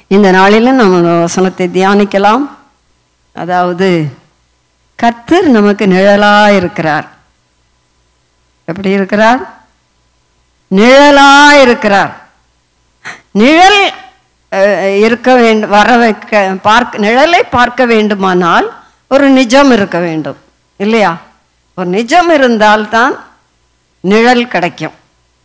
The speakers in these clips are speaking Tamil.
இந்த நாளிலும் நம்ம வசனத்தை தியானிக்கலாம் அதாவது கர்த்தர் நமக்கு நிழலா இருக்கிறார் எப்படி இருக்கிறார் நிழலா இருக்கிறார் நிழல் அஹ், இருக்க வேண்டும் வர வைக்க பார்க்க நிழலை பார்க்க வேண்டுமானால் ஒரு நிஜம் இருக்க வேண்டும் இல்லையா ஒரு நிஜம் இருந்தால்தான் நிழல் கிடைக்கும்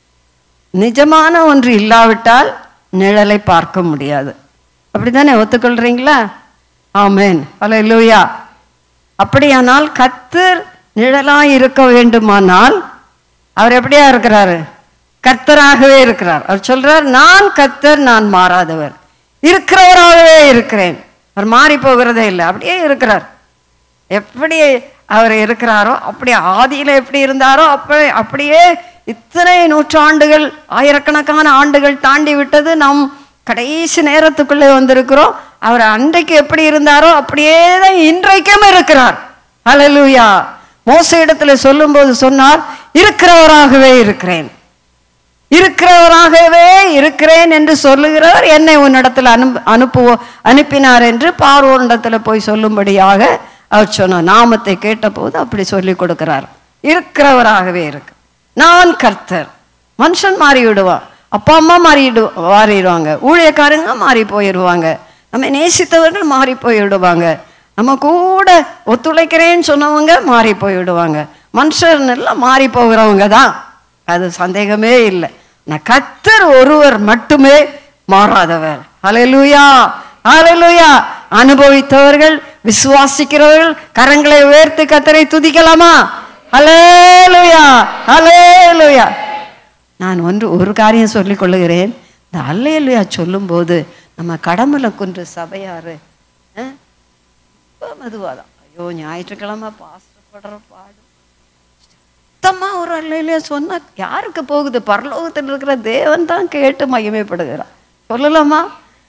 நிஜமான ஒன்று இல்லாவிட்டால் நிழலை பார்க்க முடியாது அப்படித்தானே ஒத்துக்கொள்றீங்களா ஆமென் அல்லேலூயா அப்படியானால் கர்த்தர் நிழலாய் இருக்க வேண்டுமானால் அவர் எப்படியா இருக்கிறாரு கர்த்தராகவே இருக்கிறார் அவர் சொல்றார் நான் கர்த்தர் நான் மாறாதவர் இருக்கிறவராகவே இருக்கிறேன் அவர் மாறி போகிறதே இல்லை அப்படியே இருக்கிறார் எப்படி அவர் இருக்கிறாரோ அப்படி ஆதியில எப்படி இருந்தாரோ அப்படி அப்படியே இத்தனை நூற்றாண்டுகள் ஆயிரக்கணக்கான ஆண்டுகள் தாண்டி விட்டது நாம் கடைசி நேரத்துக்குள்ளே வந்திருக்கிறோம் அவர் அன்றைக்கு எப்படி இருந்தாரோ அப்படியே தான் இன்றைக்கும் இருக்கிறார் ஹalleluya மோச இடத்துல சொல்லும்போது சொன்னார் இருக்கிறவராகவே இருக்கிறேன் இருக்கிறவராகவே இருக்கிறேன் என்று சொல்லுகிறவர் என்னை உன்னிடத்தில் அனு அனுப்புவோ அனுப்பினார் என்று பார்வோனிடத்துல போய் சொல்லும்படியாக அவர் சொன்னார் நாமத்தை கேட்டபோது அப்படி சொல்லி கொடுக்கிறார் இருக்கிறவராகவே இருக்கு நான் கர்த்தர் மனுஷன் மாறி விடுவான் அப்பா அம்மா மாறிடு மாறிடுவாங்க ஊழியக்காரங்க மாறி போயிடுவாங்க நம்ம நேசித்தவர்கள் மாறி போயிடுவாங்க நம்ம கூட ஒத்துழைக்கிறேன்னு சொன்னவங்க மாறி போயிடுவாங்க மனுஷன் எல்லாம் மாறி போகிறவங்க தான் அது சந்தேகமே இல்லை நான் கத்தர் ஒருவர் மட்டுமே மாறாதவர் ஹalleluya ஹalleluya அனுபவித்தவர்கள் விசுவாசிக்கிறவர்கள் கரங்களை உயர்த்தி கத்தரை துதிக்கலாமா ஹalleluya ஹalleluya நான் ஒன்று ஒரு காரியம் சொல்லிக் கொள்ளுகிறேன் இந்த அல்லேலுயா சொல்லும்போது நம்ம கடமலை குன்று சபையாரு அஹ், ரொம்ப மெதுவாதான் ஐயோ ஞாயிற்றுக்கிழமை பாஸ்டர் படுற பாடு சுத்தமா ஒரு அல்லையிலே சொன்னா யாருக்கு போகுது பரலோகத்தில் இருக்கிற தேவன் தான் கேட்டு மகிமைப்படுகிறார் சொல்லலாமா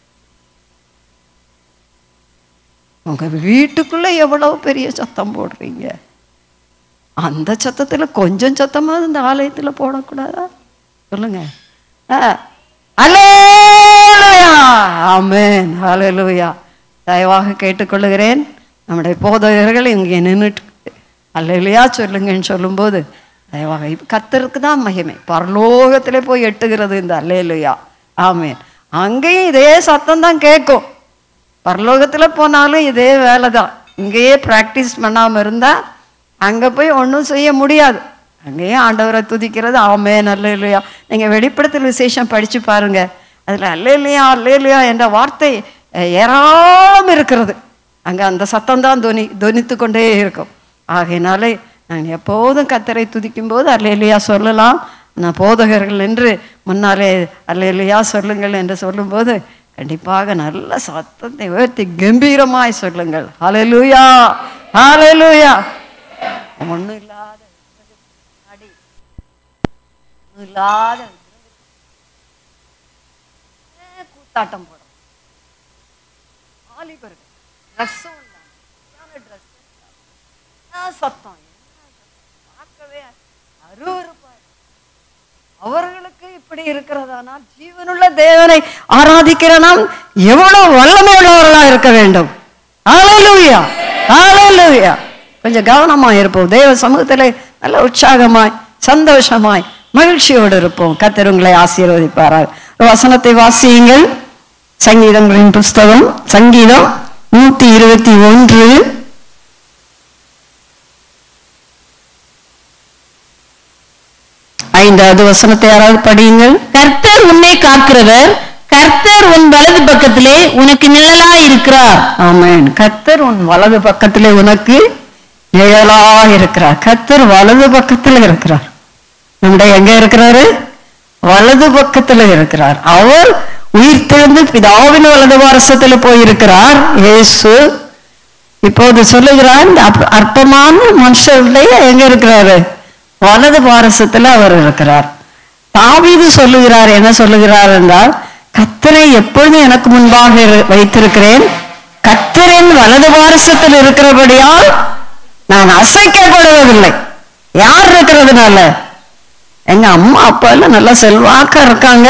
உங்க வீட்டுக்குள்ள எவ்வளவு பெரிய சத்தம் போடுறீங்க அந்த சத்தத்துல கொஞ்சம் சத்தமாவது இந்த ஆலயத்துல போடக்கூடாதா சொல்லுங்க ஆ. அல்லேலூயா ஆமென் ஹalleluya தயவாக கேட்டுக்கொள்கிறேன் நம்முடைய போதகர்கள் இங்கே நின்றுட்டு அல்லேலூயா சொல்லுங்கன்னு சொல்லும்போது தயவாக இப்ப கர்த்தருக்கு தான் மகிமை பரலோகத்திலே போய் எட்டுகிறது இந்த அல்லேலூயா ஆமென் அங்கேயும் இதே சத்தம் தான் கேட்கும் பரலோகத்துல போனாலும் இதே வேலை தான் இங்கேயே ப்ராக்டிஸ் பண்ணாம இருந்தா அங்க போய் ஒன்றும் செய்ய முடியாது அங்கேயே ஆண்டவரை துதிக்கிறது ஆமே நல்ல இல்லையா நீங்க வெளிப்படுத்தல் விசேஷம் படிச்சு பாருங்க அதுல அல்ல இல்லையா அல்ல இல்லையா என்ற வார்த்தை அஹ், ஏராளம் இருக்கிறது அங்க அந்த சத்தம் தான் துனி துனித்து கொண்டே இருக்கும் ஆகையினாலே நான் எப்போதும் கத்தரை துதிக்கும் போது அல்லேலியா சொல்லலாம் நான் போதகர்கள் என்று முன்னாலே அல்லேலியா சொல்லுங்கள் என்று சொல்லும்போது கண்டிப்பாக நல்ல சத்தத்தை உயர்த்தி கம்பீரமாய் சொல்லுங்கள் ஹalleluya ஹalleluya ஒண்ணும் இல்லாத அடி ஒண்ணும் இல்லாத ஏன் கூத்தாட்டம் போடும் வாலிபர்கள் ட்ரெஸ்ஸும் இல்லாம ட்ரெஸ் சத்தம் என்ன சத்தம்? பார்க்கவே அருவருப்பா இருக்கு. அவர்களுக்கு இப்படி இருக்கிறதானால் ஜீவனுள்ள தேவனை ஆராதிக்கிற நாம் எவ்வளவு வல்லமை உள்ளவர்களா இருக்க வேண்டும் ஹalleluya ஹalleluya கொஞ்சம் கவனமா இருப்போம் தேவ சமூகத்திலே நல்ல உற்சாகமாய் சந்தோஷமாய் மகிழ்ச்சியோடு இருப்போம் கர்த்தர் உங்களை ஆசீர்வதிப்பாராக ஒரு வசனத்தை வாசியுங்கள் சங்கீதங்களின் புஸ்தகம் சங்கீதம் நூத்தி இருபத்தி ஒன்று ஐந்தாவது வசனத்தை யாராவது படியுங்கள் கர்த்தர் உன்னை காக்கிறவர் கர்த்தர் உன் வலது பக்கத்திலே உனக்கு நிழலா இருக்கிறார் ஆமென் கர்த்தர் உன் வலது பக்கத்திலே உனக்கு நிழலா இருக்கிறார் கர்த்தர் வலது பக்கத்துல இருக்கிறார் நம்முடைய எங்க இருக்கிறாரு வலது பக்கத்துல இருக்கிறார் அவர் உயிர் தெழுந்து பிதாவின் வலது வாரசத்துல போயிருக்கிறார் இயேசு இப்போது சொல்லுகிறார் இந்த அற்ப- அற்பமான மனுஷருடைய எங்க இருக்கிறாரு வலது பாரசத்துல அவர் இருக்கிறார் தாவீது சொல்லுகிறார் என்ன சொல்லுகிறார் என்றால் கத்தரை எப்பொழுதும் எனக்கு முன்பாக இரு- வைத்திருக்கிறேன் கத்தரின் வலது பாரசத்தில் இருக்கிறபடியால் நான் அசைக்கப்படுவதில்லை யார் இருக்கிறதுனால எங்க அம்மா அப்பா எல்லாம் நல்லா செல்வாக்கா இருக்காங்க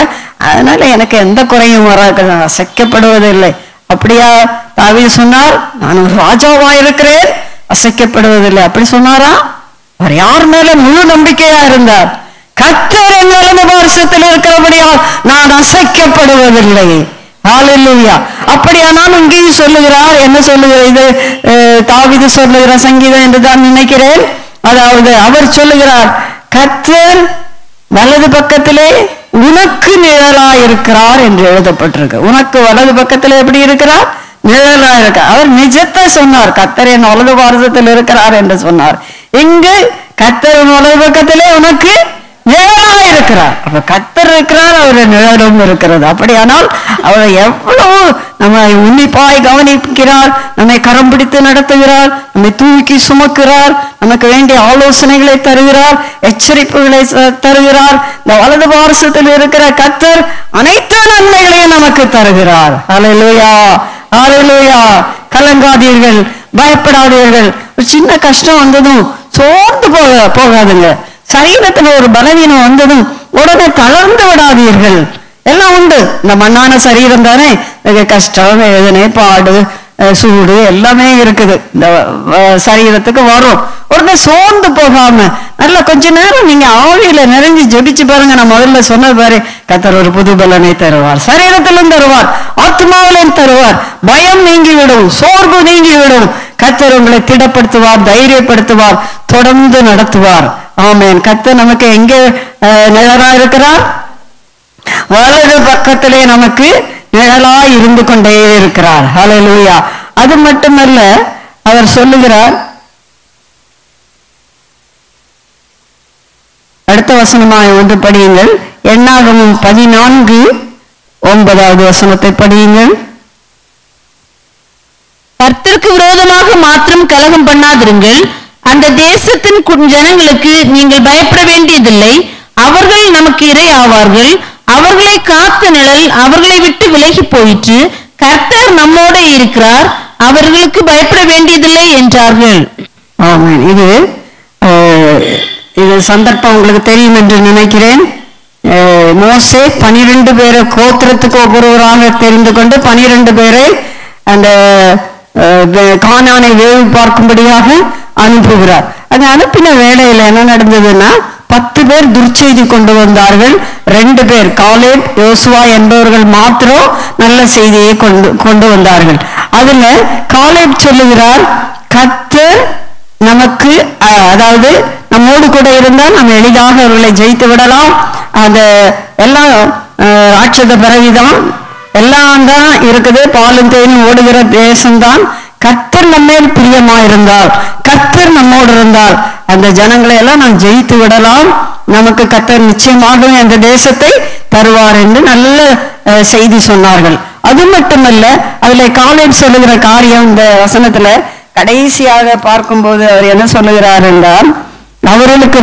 அதனால எனக்கு எந்த குறையும் வராது நான் அசைக்கப்படுவதில்லை அப்படியா தாவீது சொன்னார் நான் ஒரு ராஜாவா இருக்கிறேன் அசைக்கப்படுவதில்லை அப்படி சொன்னாரா அவர் யார் மேல முழு நம்பிக்கையா இருந்தார் கத்தர் என் வலது பாரசத்தில் இருக்கிறபடியால் நான் அசைக்கப்படுவதில்லை ஹalleluya அப்படியானால் இங்கேயும் சொல்லுகிறார் என்ன சொல்லுகிறார் இது அஹ், தாவீது சொல்லுகிற சங்கீதம் என்று தான் நினைக்கிறேன் அதாவது அவர் சொல்லுகிறார் கத்தர் வலது பக்கத்திலே உனக்கு நிழலா இருக்கிறார் என்று எழுதப்பட்டிருக்கு உனக்கு வலது பக்கத்திலே எப்படி இருக்கிறார் நிழலா இருக்க அவர் நிஜத்தை சொன்னார் கத்தர் என் வலது பாரதத்தில் இருக்கிறார் என்று சொன்னார் இங்கு கத்தர் உன் வலது பக்கத்திலே உனக்கு நிழலா இருக்கிறார் அப்ப கத்தர் இருக்கிறார் அவர் நிழலும் இருக்கிறது அப்படியானால் அவர் எவ்வளவு நம்மை உன்னிப்பாய் கவனிக்கிறார் நம்மை கரம் பிடித்து நடத்துகிறார் நம்மை தூக்கி சுமக்கிறார் நமக்கு வேண்டிய ஆலோசனைகளை தருகிறார் எச்சரிப்புகளை ச- தருகிறார் இந்த வலது பாரசத்தில் இருக்கிற கத்தர் அனைத்து நன்மைகளையும் நமக்கு தருகிறார் ஹalleluya ஹalleluya கலங்காதீர்கள் பயப்படாதீர்கள் ஒரு சின்ன கஷ்டம் வந்ததும் சோர்ந்து போக போகாதுங்க சரீரத்துல ஒரு பலவீனம் வந்ததும் உடனே தளர்ந்து விடாதீர்கள் எல்லாம் உண்டு இந்த மண்ணான சரீரம் தானே இதுக்கு கஷ்டம் வேதனை பாடு அஹ், சூடு எல்லாமே இருக்குது இந்த அஹ், சரீரத்துக்கு வரும் உடனே சோர்ந்து போகாம நல்லா கொஞ்ச நேரம் நீங்க ஆவியில நிறைஞ்சு ஜெபிச்சு பாருங்க நான் முதல்ல சொன்னது பாரு கத்தர் ஒரு புது பலனை தருவார் சரீரத்திலும் தருவார் ஆத்மாவிலும் தருவார் பயம் நீங்கிவிடும் சோர்வு நீங்கிவிடும் கத்தர் உங்களை திடப்படுத்துவார் தைரியப்படுத்துவார் தொடர்ந்து நடத்துவார் ஆமென் கத்தர் நமக்கு எங்கே அஹ், நிழலா இருக்கிறார் வலது பக்கத்திலே நமக்கு நிழலா இருந்து கொண்டே இருக்கிறார் ஹalleluya அது மட்டுமல்ல அவர் சொல்லுகிறார் அடுத்த வசனமாய் ஒன்று படியுங்கள் எண்ணாகமும் பதினான்கு ஒன்பதாவது வசனத்தை படியுங்கள் கர்த்தருக்கு விரோதமாக மாத்திரம் கலகம் பண்ணாதிருங்கள் அந்த தேசத்தின் கு- ஜனங்களுக்கு நீங்கள் பயப்பட வேண்டியதில்லை அவர்கள் நமக்கு இரை ஆவார்கள் அவர்களை காத்த நிழல் அவர்களை விட்டு விலகி போயிற்று கர்த்தர் நம்மோட இருக்கிறார் அவர்களுக்கு பயப்பட வேண்டியதில்லை என்றார்கள் ஆமென் இது அஹ், இது சந்தர்ப்பம் உங்களுக்கு தெரியும் என்று நினைக்கிறேன் அஹ், மோசே பனிரெண்டு பேரை கோத்திரத்துக்கு ஒவ்வொருவராக தெரிந்து கொண்டு பனிரெண்டு பேரை அந்த அஹ், வே- கானானை வேவு பார்க்கும்படியாக அனுப்புகிறார் அது அனுப்பின வேளையில என்ன நடந்ததுன்னா பத்து பேர் துர்ச்செய்தி கொண்டு வந்தார்கள் ரெண்டு பேர் காலேப் யோசுவா என்பவர்கள் மாத்திரம் நல்ல செய்தியை கொண்டு கொண்டு வந்தார்கள் அதுல காலேப் சொல்லுகிறார் கத்தர் நமக்கு அஹ், அதாவது நம்மோடு கூட இருந்தால் நம்ம எளிதாக அவர்களை ஜெயித்து விடலாம் அந்த எல்லாம் அஹ், ராட்சத பிறவிதான் எல்லாம் தான் இருக்குது பாலும் தேனும் ஓடுகிற தேசம்தான் கத்தர் நம்மேல் பிரியமா இருந்தால் கத்தர் நம்மோடு இருந்தால் அந்த ஜனங்களை எல்லாம் நாம் ஜெயித்து விடலாம் நமக்கு கத்தர் நிச்சயமாக அந்த தேசத்தை தருவார் என்று நல்ல அஹ், செய்தி சொன்னார்கள் அது மட்டுமல்ல அதுல காலேஜ் சொல்லுகிற காரியம் இந்த வசனத்துல கடைசியாக பார்க்கும்போது அவர் என்ன சொல்லுகிறார் என்றால் அவர்களுக்கு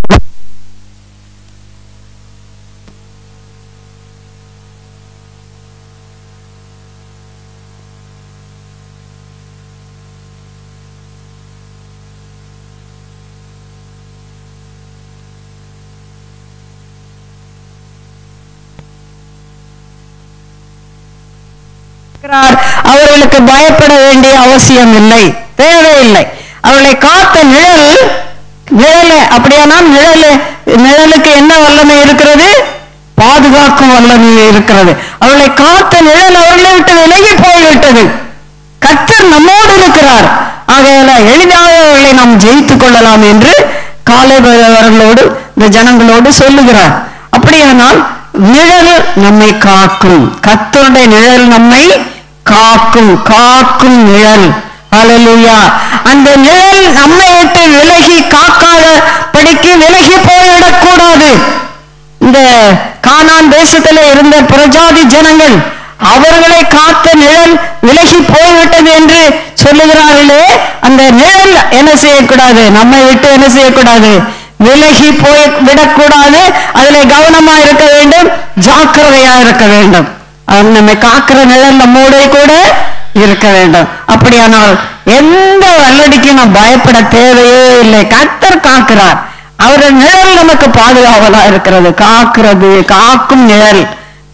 இருக்கிறார் அவர்களுக்கு பயப்பட வேண்டிய அவசியம் இல்லை தேவையில்லை அவர்களை காத்த நிழல் நிழல் அப்படியானால் நிழல் நிழலுக்கு என்ன வல்லமை இருக்கிறது பாதுகாக்கும் வல்லமை இருக்கிறது அவர்களை காத்த நிழல் அவர்களை விட்டு விலகி போய்விட்டது கர்த்தர் நம்மோடு இருக்கிறார் ஆகையால எளிதாக அவர்களை நாம் ஜெயித்துக் கொள்ளலாம் என்று காலை அவர்களோடு இந்த ஜனங்களோடு சொல்லுகிறார் அப்படியானால் நிழல் நம்மை காக்கும் கர்த்தருடைய நிழல் நம்மை காக்கும் காக்கும் நிழல் ஹalleluya அந்த நிழல் நம்மை விட்டு விலகி காக்காத படிக்கு விலகி போய்விடக் கூடாது இந்த கானான் தேசத்திலே இருந்த பிரஜாதி ஜனங்கள் அவர்களை காத்த நிழல் விலகி போய்விட்டது என்று சொல்லுகிறார்களே அந்த நிழல் என்ன செய்யக்கூடாது நம்மை விட்டு என்ன செய்யக்கூடாது விலகி போய் விடக்கூடாது அதிலே கவனமா இருக்க வேண்டும் ஜாக்கிரதையா இருக்க வேண்டும் அது நம்மை காக்கிற நிழல் நம்மோட கூட இருக்க வேண்டும் அப்படியானால் எந்த வல்லடிக்கும் நாம் பயப்பட தேவையே இல்லை கர்த்தர் காக்கிறார் அவருடைய நிழல் நமக்கு பாதுகாவலா இருக்கிறது காக்கிறது காக்கும் நிழல்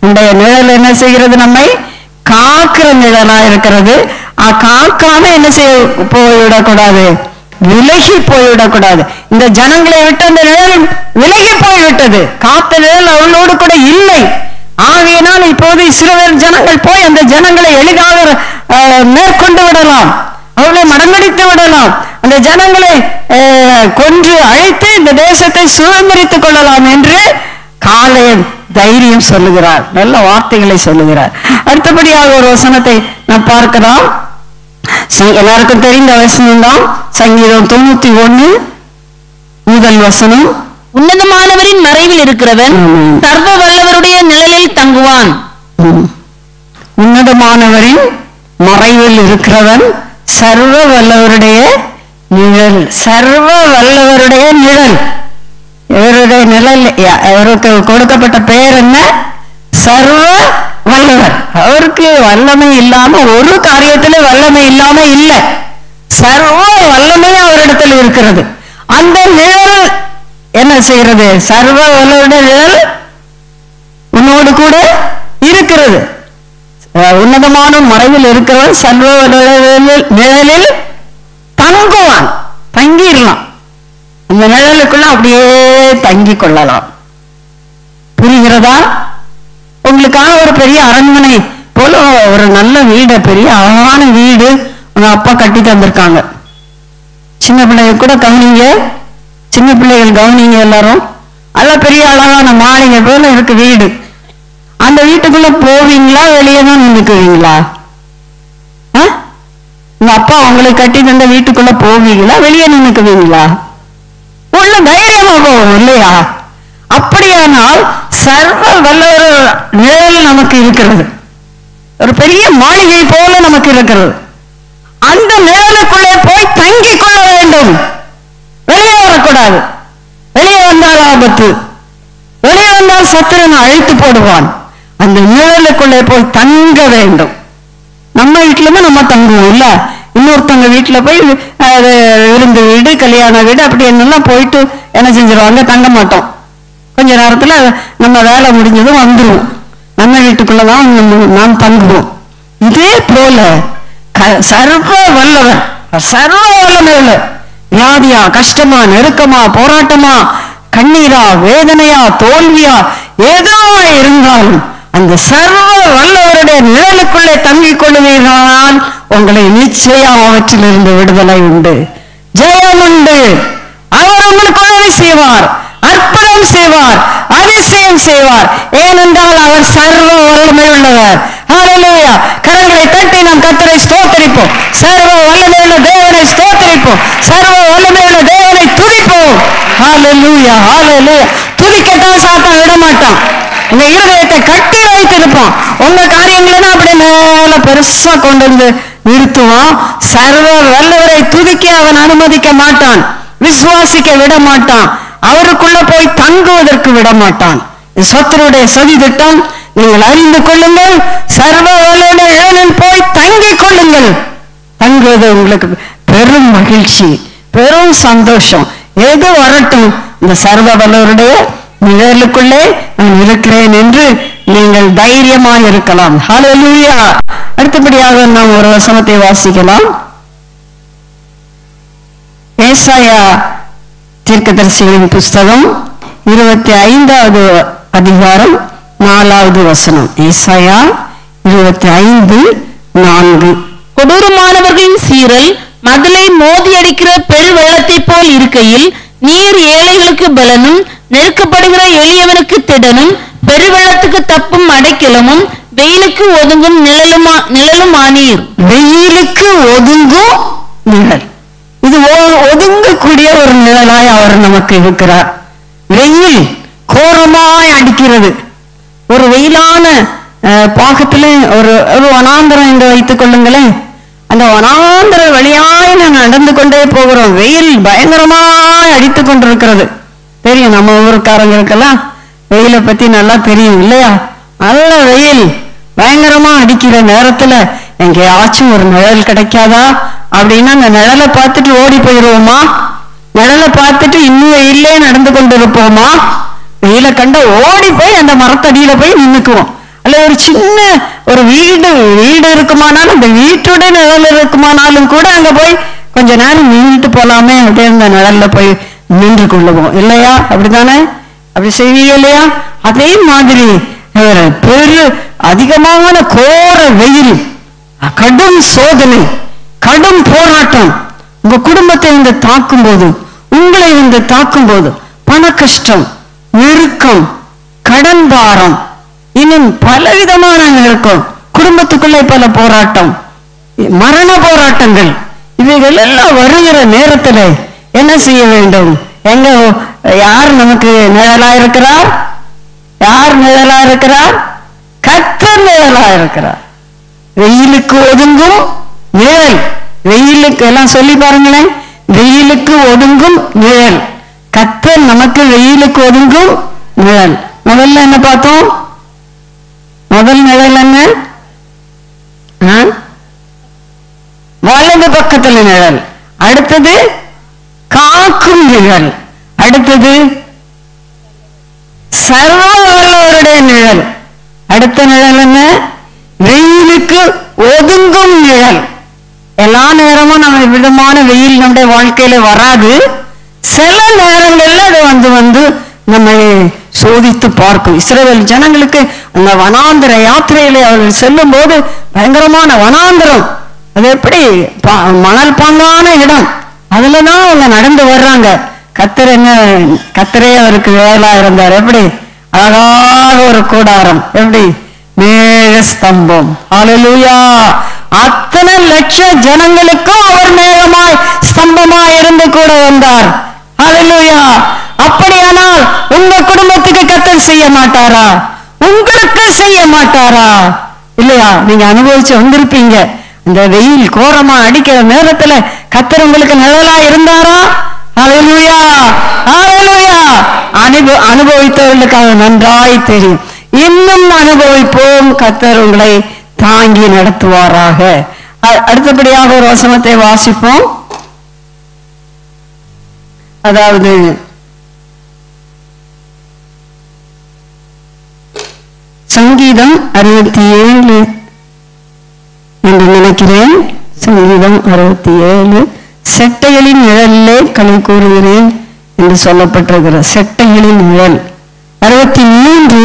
உடைய நிழல் என்ன செய்கிறது நம்மை காக்கிற நிழலா இருக்கிறது ஆ காக்காம என்ன செய்ய போய்விடக்கூடாது விலகி போய்விடக்கூடாது இந்த ஜனங்களை விட்டு அந்த நிழல் விலகி போய்விட்டது காத்த நிழல் அவளோடு கூட இல்லை ஆகையினால் இப்போது இஸ்ரவேல் ஜனங்கள் போய் அந்த ஜனங்களை எளிதாக அஹ், மேற்கொண்டு விடலாம் அவளை மடங்கடித்து விடலாம் அந்த ஜனங்களை அஹ், கொன்று அழைத்து இந்த தேசத்தை சுதந்திரித்துக் கொள்ளலாம் என்று காலையன் தைரியம் சொல்லுகிறார் நல்ல வார்த்தைகளை சொல்லுகிறார் அடுத்தபடியாக ஒரு வசனத்தை நாம் பார்க்கலாம் ச- எல்லாருக்கும் தெரிந்த வசனம் தான் சங்கீதம் தொண்ணூத்தி ஒண்ணு முதல் வசனம் உன்னதமானவரின் மறைவில் இருக்கிறவன் ஆமென். சர்வ வல்லவருடைய நிழலில் தங்குவான் ம். உன்னதமானவரின் மறைவில் இருக்கிறவன் சர்வ வல்லவருடைய நிழல் சர்வ வல்லவருடைய நிழல் இவருடைய நிழல் யா- இவருக்கு கொடுக்கப்பட்ட பெயர் என்ன சர்வ வல்லவர் அவருக்கு வல்லமை இல்லாம ஒரு காரியத்திலே வல்லமை இல்லாம இல்லை சர்வ வல்லமையும் அவரிடத்தில் இருக்கிறது அந்த நிழல் என்ன செய்கிறது சர்வ வல்லவருடைய நிழல் உன்னோடு கூட இருக்கிறது அஹ் உன்னதமான மறைவில் இருக்கிறவன் சர்வ நிழலில் நிழலில் தங்குவான் தங்கிடலாம் அந்த நிழலுக்குள்ள அப்படியே தங்கி கொள்ளலாம் புரிகிறதா உங்களுக்கான ஒரு பெரிய அரண்மனை போல ஒரு நல்ல வீடு பெரிய அழகான வீடு உங்க அப்பா கட்டி தந்திருக்காங்க சின்ன பிள்ளைங்க கூட கவனிங்க சின்ன பிள்ளைகள் கவனிங்க எல்லாரும் நல்ல பெரிய அழகான மாளிகை போல இருக்கு வீடு அந்த வீட்டுக்குள்ள போவீங்களா வெளியே தான் நின்றுக்குவீங்களா ஆ? உங்க அப்பா உங்களுக்கு கட்டி தந்த வீட்டுக்குள்ள போவீங்களா வெளியே நின்னுக்குவீங்களா உள்ள தைரியமா போவோம் இல்லையா அப்படியானால் சர்வ வல்லவர் நிழல் நமக்கு இருக்கிறது ஒரு பெரிய மாளிகை போல நமக்கு இருக்கிறது அந்த நிழலுக்குள்ளே போய் தங்கிக் கொள்ள வேண்டும் வெளியே வரக்கூடாது வெளியே வந்தால் ஆபத்து வெளியே வந்தால் சத்திரன் அழைத்து போடுவான் அந்த நிழலுக்குள்ளே போய் தங்க வேண்டும் நம்ம வீட்டுல தான் நம்ம தங்குவோம் இல்ல இன்னொருத்தவங்க வீட்டுல போய் அது விருந்து வீடு கல்யாண வீடு அப்படி என்னெல்லாம் போயிட்டு என்ன செஞ்சிருவாங்க தங்க மாட்டோம் கொஞ்ச நேரத்துல நம்ம வேலை முடிஞ்சதும் வந்துருவோம் நம்ம வீட்டுக்குள்ளதான் நம்ம- நாம் தங்குவோம் இதே போல க- சர்வ வல்லவன் சர்வ வல்லமையுள்ள வியாதியா கஷ்டமா நெருக்கமா போராட்டமா கண்ணீரா வேதனையா தோல்வியா எதுவா இருந்தாலும் அந்த சர்வ வல்லவருடைய நிழலுக்குள்ளே தங்கிக் கொள்ளுவீர்களானால் உங்களை நிச்சயம் அவற்றிலிருந்து விடுதலை உண்டு ஜெயம் உண்டு அவர் உங்களுக்கு உதவி செய்வார் அற்புதம் செய்வார் அதிசயம் செய்வார் ஏனென்றால் அவர் சர்வ வல்லமை உள்ளவர் ஹalleluya கரங்களை தட்டி நாம் கர்த்தரை ஸ்தோத்தரிப்போம் சர்வ வல்லமை உள்ள தேவனை ஸ்தோத்தரிப்போம் சர்வ வல்லமை உள்ள தேவனை துதிப்போம் ஹalleluya ஹalleluya துதிக்கத்தான் சாத்தான் விட மாட்டான் உங்க இருதயத்தை கட்டி வைத்திருப்போம் உங்க காரியங்களை அப்படியே மேல பெருசா கொண்டு வந்து நிறுத்துவான் சர்வ வல்லவரை துதிக்க அவன் அனுமதிக்க மாட்டான் விசுவாசிக்க விட மாட்டான் அவருக்குள்ள போய் தங்குவதற்கு விட மாட்டான் இது சத்துருடைய சதி திட்டம் நீங்கள் அறிந்து கொள்ளுங்கள் சர்வ வல்லவருடைய நிழலில் போய் தங்கிக் கொள்ளுங்கள் தங்குவது உங்களுக்கு பெரும் மகிழ்ச்சி பெரும் சந்தோஷம் எது வரட்டும் இந்த சர்வ வல்லவருடைய நிழலுக்குள்ளே நான் இருக்கிறேன் என்று நீங்கள் தைரியமாக இருக்கலாம் ஹalleluya அடுத்தபடியாக நாம் ஒரு வசனத்தை வாசிக்கலாம் ஏசாயா தீர்க்கதரிசிகளின் புஸ்தகம் இருபத்தி ஐந்தாவது அதிகாரம் நாலாவது வசனம் ஏசாயா இருபத்தி ஐந்து நான்கு கொடூரமானவர்களின் சீரல் மதிலை மோதியடிக்கிற பெரு வெள்ளத்தைப் போல் இருக்கையில் நீர் ஏழைகளுக்கு பலனும் நெருக்கப்படுகிற எளியவனுக்கு திடனும் பெருவெள்ளத்துக்கு தப்பும் அடைக்கலமும் வெயிலுக்கு ஒதுங்கும் நிழலுமா நிழலும் ஆனீர் வெயிலுக்கு ஒதுங்கும் நிழல் இது ஒ- ஒதுங்கக்கூடிய ஒரு நிழலாய் அவர் நமக்கு இருக்கிறார் வெயில் கோரமாய் அடிக்கிறது ஒரு வெயிலான அஹ், பாகத்திலே ஒரு ஒரு வனாந்தரம் என்று வைத்துக் கொள்ளுங்களேன் அந்த வனாந்தர வழியாய் நான் நடந்து கொண்டே போகிறோம் வெயில் பயங்கரமாய் அடித்துக் கொண்டிருக்கிறது தெரியும் நம்ம ஊருக்காரங்களுக்கெல்லாம் வெயிலை பத்தி நல்லா தெரியும் இல்லையா நல்ல வெயில் பயங்கரமா அடிக்கிற நேரத்துல எங்கேயாச்சும் ஒரு நிழல் கிடைக்காதா அப்படின்னா அந்த நிழலை பார்த்துட்டு ஓடி போயிடுவோமா நிழலை பார்த்துட்டு இன்னும் வெயிலே நடந்து கொண்டு இருப்போமா வெயில கண்ட ஓடி போய் அந்த மரத்தடியில போய் நின்னுக்குவோம் அல்ல ஒரு சின்ன ஒரு வீடு வீடு இருக்குமானாலும் அந்த வீட்டோட நிழல் இருக்குமானாலும் கூட அங்க போய் கொஞ்ச நேரம் நின்றுட்டு போலாமே அப்படியே அந்த நிழல்ல போய் நின்று கொள்ளுவோம் இல்லையா அப்படிதானே அப்படி செய்வீங்க இல்லையா அதே மாதிரி ஒரு பெரு அதிகமான கோர வெயில் கடும் சோதனை கடும் போராட்டம் உங்க குடும்பத்தை வந்து தாக்கும் போது உங்களை வந்து தாக்கும் போது பண கஷ்டம் நெருக்கம் கடன் பாரம் இன்னும் பலவிதமான இருக்கும் குடும்பத்துக்குள்ளே பல போராட்டம் மரண போராட்டங்கள் இவைகள் எல்லாம் வருகிற நேரத்துல என்ன செய்ய வேண்டும் எங்க யார் நமக்கு நிழலா இருக்கிறார் யார் நிழலா இருக்கிறார் கத்தர் நிழலா இருக்கிறார் வெயிலுக்கு ஒதுங்கும் நிழல் வெயிலுக்கு எல்லாம் சொல்லி பாருங்களேன் வெயிலுக்கு ஒதுங்கும் நிழல் கத்தர் நமக்கு வெயிலுக்கு ஒதுங்கும் நிழல் முதல்ல என்ன பார்த்தோம் முதல் நிழல் என்ன ஆ? வலது பக்கத்துல நிழல் அடுத்தது காக்கும் நிழல் அடுத்தது சர்வ வல்லவருடைய நிழல் அடுத்த நிழல் என்ன வெயிலுக்கு ஒதுங்கும் நிழல் எல்லா நேரமும் நம்ம விதமான வெயில் நம்முடைய வாழ்க்கையில வராது சில நேரங்கள்ல அது வந்து வந்து நம்மை சோதித்து பார்க்கும் இஸ்ரவேல் ஜனங்களுக்கு அந்த வனாந்திர யாத்திரையிலே அவர்கள் செல்லும் போது பயங்கரமான வனாந்திரம் அது எப்படி பா- மணல் பாங்கான இடம் அதுலதான் அவங்க நடந்து வர்றாங்க கத்தர் என்ன கத்தரே அவருக்கு வேலா இருந்தார் எப்படி அழகாக ஒரு கூடாரம் எப்படி மேக ஸ்தம்பம் ஹalleluya அத்தனை லட்ச ஜனங்களுக்கும் அவர் மேகமாய் ஸ்தம்பமாய் இருந்து கூட வந்தார் ஹalleluya அப்படியானால் உங்க குடும்பத்துக்கு கத்தர் செய்ய மாட்டாரா உங்களுக்கு செய்ய மாட்டாரா இல்லையா நீங்க அனுபவிச்சு வந்திருப்பீங்க இந்த வெயில் கோரமா அடிக்கிற நேரத்துல கத்தர் உங்களுக்கு நிழலா இருந்தாரா ஹalleluya ஹalleluya அனுப அனுபவித்தவர்களுக்கு அது நன்றாய் தெரியும் இன்னும் அனுபவிப்போம் கத்தர் உங்களை தாங்கி நடத்துவாராக அ- அடுத்தபடியாக ஒரு வசனத்தை வாசிப்போம் அதாவது சங்கீதம் அறுபத்தி ஏழு என்று நினைக்கிறேன் சங்கீதம் அறுபத்தி ஏழு செட்டைகளின் நிழலிலே களி கூறுகிறேன் என்று சொல்லப்பட்டிருக்கிற செட்டைகளின் நிழல் அறுபத்தி மூன்று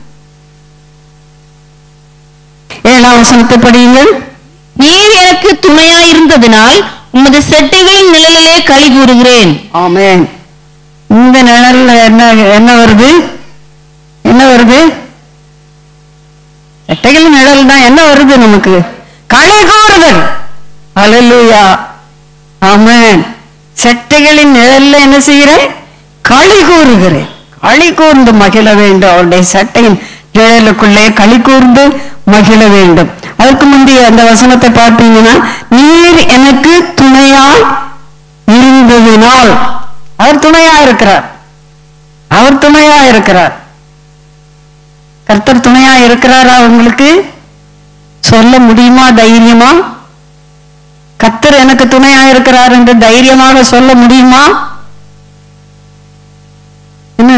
ஏழாம் வசனத்தை படியுங்கள் நீர் எனக்கு துணையாயிருந்ததினால் உமது செட்டைகளின் நிழலிலே களி கூறுகிறேன் ஆமென் இந்த நிழல்ல என்ன என்ன வருது என்ன வருது செட்டைகளின் நிழல் தான் என்ன வருது நமக்கு களி கூறுதல் அல்லேலூயா ஆமென் செட்டைகளின் நிழல்ல என்ன செய்கிறேன் களி கூறுகிறேன் களி கூர்ந்து மகிழ வேண்டும் அவருடைய சட்டையின் நிழலுக்குள்ளே களி கூர்ந்து மகிழ வேண்டும் அதற்கு முந்தைய அந்த வசனத்தை பார்த்தீங்கன்னா நீர் எனக்கு துணையாய் இருந்ததினால் அவர் துணையா இருக்கிறார் அவர் துணையா இருக்கிறார் கர்த்தர் துணையா இருக்கிறாரா உங்களுக்கு சொல்ல முடியுமா தைரியமா கர்த்தர் எனக்கு துணையா இருக்கிறார் என்று தைரியமாக சொல்ல முடியுமா என்ன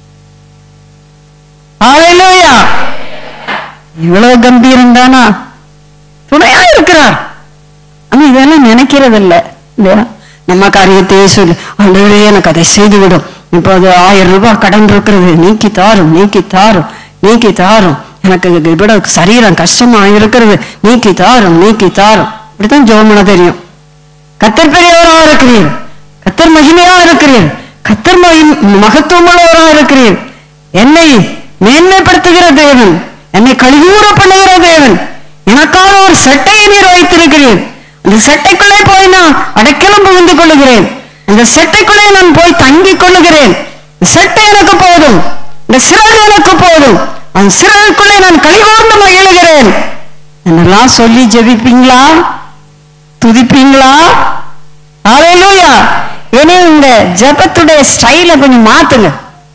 ஹalleluya இவ்வளவு கம்பீரம் தானா துணையா இருக்கிறார் ஆனா இதெல்லாம் நினைக்கிறது இல்ல இல்லையா நம்ம காரியத்தையே சொல்லு ஆண்டவரே எனக்கு அதை செய்துவிடும் இப்போ அது ஆயிரம் ரூபாய் கடன் இருக்கிறது நீக்கி தாரும் நீக்கி தாரும் நீக்கி தாரும் எனக்கு இது விட சரீரம் கஷ்டமா இருக்கிறது நீக்கி தாரும் நீக்கி தாரும் இப்படித்தான் ஜோம் பண்ண தெரியும் கத்தர் பெரியவரா இருக்கிறீர் கத்தர் மகிமையா இருக்கிறீர் கத்தர் மகி- மகத்துவமுள்ளவரா இருக்கிறீர் என்னை மேன்மைப்படுத்துகிற தேவன் என்னை கழிவுற பண்ணுகிற தேவன் எனக்காக ஒரு சட்டையை நீர் வைத்திருக்கிறீர் அந்த சட்டைக்குள்ளே போய் நான் அடைக்கலம் புகுந்து கொள்ளுகிறேன் அந்த சட்டைக்குள்ளே நான் போய் தங்கிக் கொள்ளுகிறேன் இந்த சட்டை எனக்கு போதும் இந்த சிறகு எனக்கு போதும் அந்த சிறகுக்குள்ளே நான் கழிவுர்ந்து மகிழுகிறேன் என்னெல்லாம் சொல்லி ஜெபிப்பீங்களா துதிப்பீங்களா ஹalleluya இனி இந்த ஜெபத்துடைய ஸ்டைல கொஞ்சம் மாத்துங்க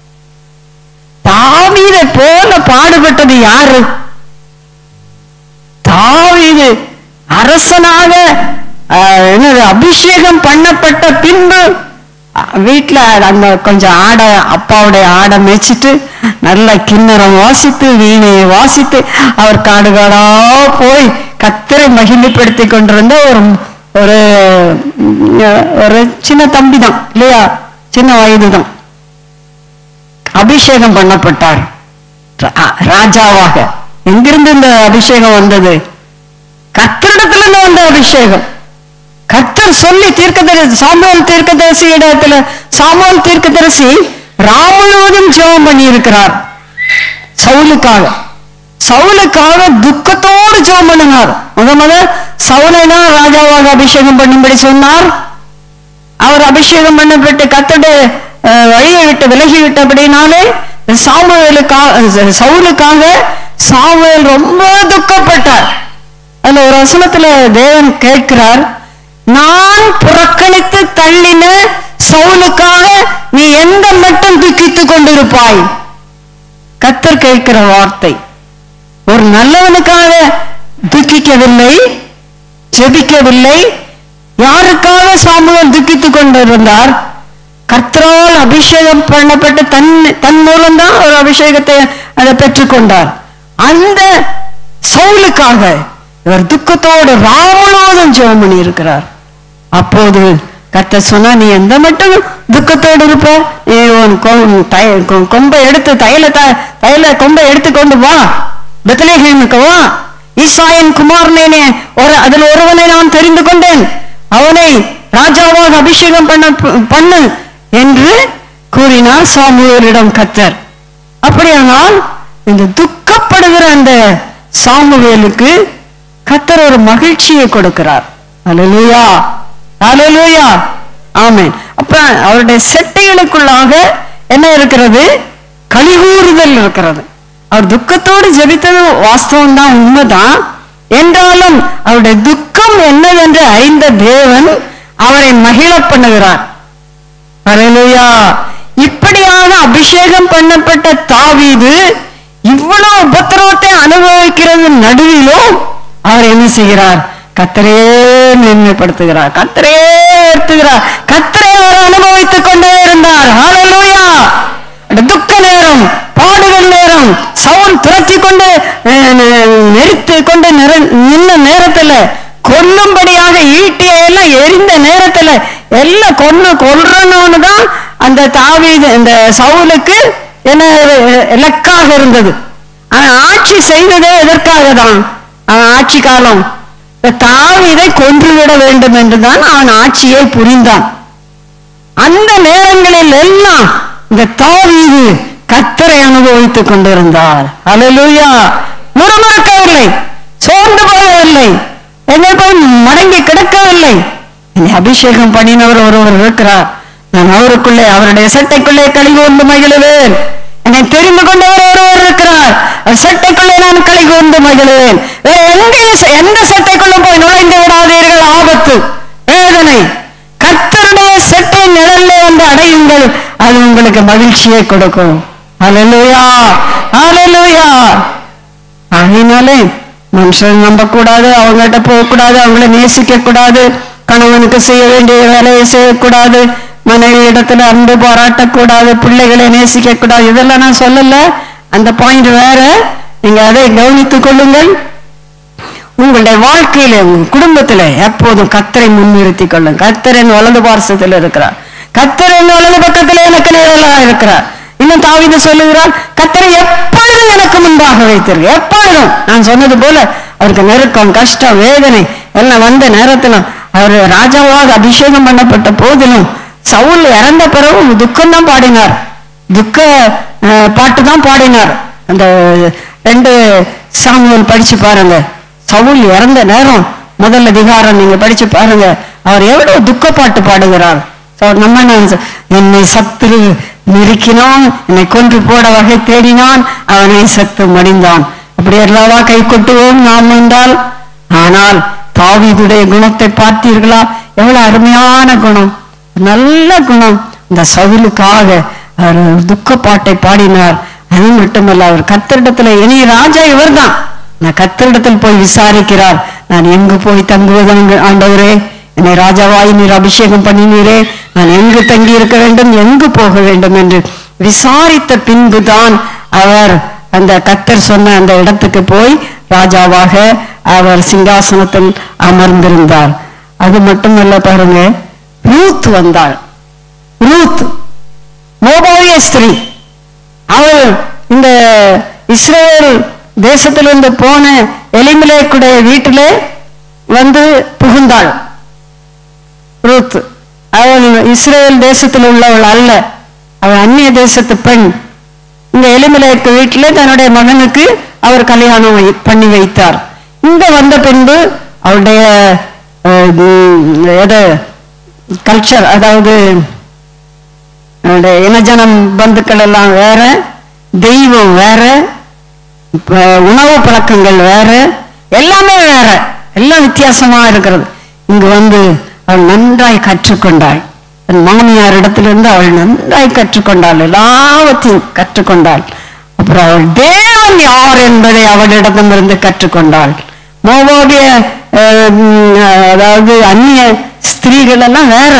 தாவீதை போல பாடுபட்டது யாரு தாவீது அரசனாக ஆஹ், என்னது அபிஷேகம் பண்ணப்பட்ட பின்பு வீட்டுல அந்த கொஞ்சம் ஆடை அப்பாவுடைய ஆடை மேய்ச்சிட்டு நல்ல கிண்ணறம் வாசித்து வீணையை வாசித்து அவர் காடு காடா போய் கத்தரை மகிமைப்படுத்தி கொண்டிருந்த ஒரு ஒரு உம், ஒரு சின்ன தம்பி தான் இல்லையா சின்ன வயது தான் அபிஷேகம் பண்ணப்பட்டார் ரா- ராஜாவாக எங்கிருந்து இந்த அபிஷேகம் வந்தது கத்தரிடத்திலிருந்து வந்த அபிஷேகம் கத்தர் சொல்லி தீர்க்கதரிசி சாமுவேல் தீர்க்கதரிசி இடத்துல சாமுவேல் தீர்க்கதரிசி ராம் முழுவதும் ஜெபம் பண்ணி இருக்கிறார் சவுலுக்காக சவுலுக்காக துக்கத்தோடு ஜெபம் பண்ணினார் முத முத சவுலை தான் ராஜாவாக அபிஷேகம் பண்ணும்படி சொன்னார் அவர் அபிஷேகம் பண்ணப்பட்டு கத்தோட வழியை விட்டு விலகி விட்டபடினாலே சாமுவேலுக்காக சவுலுக்காக சாமுவேல் ரொம்ப துக்கப்பட்டார் அதுல ஒரு வசனத்துல தேவன் கேட்கிறார் நான் புறக்கணித்து தள்ளின சவுலுக்காக நீ எந்த மட்டும் துக்கித்துக் கொண்டிருப்பாய் கத்தர் கேட்கிற வார்த்தை ஒரு நல்லவனுக்காக துக்கிக்கவில்லை ஜெபிக்கவில்லை யாருக்காக சாமுவேல் துக்கித்துக் கொண்டிருந்தார் கர்த்தரால் அபிஷேகம் பண்ணப்பட்டு தன் தன் மூலம்தான் ஒரு அபிஷேகத்தை அதை பெற்றுக்கொண்டார் அந்த சவுலுக்காக இவர் துக்கத்தோடு ராமுழுவதும் ஜெபம் பண்ணி இருக்கிறார் அப்போது கத்த சொன்னா நீ எந்த மட்டும் துக்கத்தோடு இருப்ப நீ உன் கொ- தை- கொ- கொம்பை எடுத்து தைல த- தைல கொம்பை எடுத்துக்கொண்டு வா பெத்லஹேமுக்கு வா ஈசாயின் குமாரனே நீ ஒரு அதில் ஒருவனை நான் தெரிந்து கொண்டேன் அவனை ராஜாவாக அபிஷேகம் பண்ண பண்ணு என்று கூறினார் சாமுவேலிடம் கத்தர் அப்படியானால் இந்த துக்கப்படுகிற அந்த சாமுவேலுக்கு கத்தர் ஒரு மகிழ்ச்சியை கொடுக்கிறார் அல்லேலூயா அல்லேலூயா ஆமென் அப்ப அவருடைய செட்டைகளுக்குள்ளாக என்ன இருக்கிறது கலிகூறுதல் இருக்கிறது அவர் துக்கத்தோடு ஜெபித்தது வாஸ்தவம் தான் உண்மைதான் என்றாலும் அவருடைய துக்கம் என்னவென்று அறிந்த தேவன் அவரை மகிழ பண்ணுகிறார் ஹalleluya இப்படியாக அபிஷேகம் பண்ணப்பட்ட தாவீது இவ்வளவு உபத்திரவத்தை அனுபவிக்கிறது நடுவிலும் அவர் என்ன செய்கிறார் கத்தரே மேன்மைப்படுத்துகிறார் கத்தரே உயர்த்துகிறார் கத்தரே அவர் அனுபவித்துக் கொண்டே இருந்தார் ஹalleluya அந்த துக்க நேரம் பாடுகள் நேரம் சவுல் துரத்தி கொண்டு அஹ், நெரித்து கொண்டு நிற- நின்ன நேரத்துல கொல்லும்படியாக ஈட்டியை எல்லாம் எரிந்த நேரத்துல எல்லாம் கொன்னு கொல்றணும்னு தான் அந்த தாவீது இந்த சவுலுக்கு என்ன அஹ், இலக்காக இருந்தது அவன் ஆட்சி செய்ததே எதற்காக தான் அவன் ஆட்சி காலம் இந்த தாவீதை கொன்றுவிட வேண்டும் என்றுதான் அவன் ஆட்சியை புரிந்தான் அந்த நேரங்களில் எல்லாம் இந்த தாவீது கத்தரை அனுபவித்துக் கொண்டிருந்தார் அல்லேலூயா முறமறக்கவில்லை சோர்ந்து போகவில்லை எங்கே போய் மடங்கி கிடக்கவில்லை என்னை அபிஷேகம் பண்ணினவர் ஒருவர் இருக்கிறார் நான் அவருக்குள்ளே அவருடைய சட்டைக்குள்ளே கழிவு கொண்டு மகிழுவேன் என்னை தெரிந்து கொண்டவர் ஒருவர் இருக்கிறார் அவர் சட்டைக்குள்ளே நான் கழிவு கொண்டு மகிழுவேன் வேற எங்கே எந்த சட்டைக்குள்ள போய் நுழைந்து விடாதீர்கள் ஆபத்து வேதனை கர்த்தருடைய சட்டை நிழல்ல வந்து அடையுங்கள் அது உங்களுக்கு மகிழ்ச்சியை கொடுக்கும் ஹalleluya ஹalleluya அதனாலே மனுஷன் நம்பக்கூடாது அவங்ககிட்ட போகக்கூடாது அவங்கள நேசிக்க கூடாது கணவனுக்கு செய்ய வேண்டிய வேலையை செய்யக்கூடாது மனைவி இடத்துல அன்பு பாராட்டக்கூடாது பிள்ளைகளை நேசிக்க கூடாது இதெல்லாம் நான் சொல்லல அந்த பாயிண்ட் வேற நீங்க அதை கவனித்துக் கொள்ளுங்கள் உங்களுடைய வாழ்க்கையில உங்க குடும்பத்துல எப்போதும் கத்தரை முன்னிறுத்திக் கொள்ளுங்க கத்தரின் வலது பார்சத்தில் இருக்கிறார் கத்தரின் வலது பக்கத்துல எனக்கு நிழலாக இருக்கிறார் இன்னும் தாவீது சொல்லுகிறார் கத்தரை எப்பொழுதும் எனக்கு முன்பாக வைத்திருக்கு எப்பொழுதும் நான் சொன்னது போல அவருக்கு நெருக்கம் கஷ்டம் வேதனை எல்லாம் வந்த நேரத்துல அவர் ராஜாவாக அபிஷேகம் பண்ணப்பட்ட போதிலும் சவுல் இறந்த பிறகு துக்கம் தான் பாடினார் துக்க அஹ், பாட்டு தான் பாடினார் அந்த ரெண்டு சாமுவேல் படிச்சு பாருங்க சவுல் இறந்த நேரம் முதல் அதிகாரம் நீங்க படிச்சு பாருங்க அவர் எவ்வளவு துக்க பாட்டு பாடுகிறார் So, நம்ம என்ன சொ- என்னை சத்துரு நெருக்கினான் என்னை கொன்று போட வகை தேடினான் அவனை சத்து மடிந்தான் அப்படி எல்லாவா கை கொட்டுவோம் நாம் என்றால் ஆனால் தாவீதுடைய குணத்தை பார்த்தீர்களா எவ்வளவு அருமையான குணம் நல்ல குணம் இந்த சவுலுக்காக அவர் துக்க பாட்டை பாடினார் அது மட்டுமல்ல அவர் கத்தரிடத்துல இனி ராஜா இவர்தான் நான் கத்தரிடத்தில் போய் விசாரிக்கிறார் நான் எங்கு போய் தங்குவது ஆண்டவரே என்னை ராஜாவாய் நீர் அபிஷேகம் பண்ணினீரே நான் எங்கு தங்கி இருக்க வேண்டும் எங்கு போக வேண்டும் என்று விசாரித்த பின்புதான் அவர் அந்த கத்தர் சொன்ன அந்த இடத்துக்கு போய் ராஜாவாக அவர் சிங்காசனத்தில் அமர்ந்திருந்தார் அது மட்டுமல்ல பாருங்க ரூத் வந்தாள் ரூத் மோபாவிய ஸ்திரீ அவள் இந்த இஸ்ரேல் தேசத்திலிருந்து போன எலிமிலேக்குடைய வீட்டிலே வந்து புகுந்தாள் ரூத் அவள் இஸ்ரேல் தேசத்தில் உள்ளவள் அல்ல அவள் அந்நிய தேசத்து பெண் இந்த எலிமிலேக்கு வீட்டிலே தன்னுடைய மகனுக்கு அவர் கல்யாணம் வை- பண்ணி வைத்தார் இங்க வந்த பின்பு அவளுடைய அஹ், உம், எது கல்ச்சர் அதாவது அவருடைய இனஜனம் பந்துக்கள் எல்லாம் வேற தெய்வம் வேற இப்ப உணவு பழக்கங்கள் வேற எல்லாமே வேற எல்லாம் வித்தியாசமா இருக்கிறது இங்கு வந்து அவள் நன்றாய் கற்றுக்கொண்டாள் தன் மாமியார் இடத்திலிருந்து அவள் நன்றாய் கற்றுக்கொண்டாள் எல்லாவற்றையும் கற்றுக்கொண்டாள் அப்புறம் அவள் தேவன் யார் என்பதை அவளிடமிருந்து கற்றுக்கொண்டாள் மோவோடைய அஹ், உம், அதாவது அந்நிய ஸ்திரீகள் எல்லாம் வேற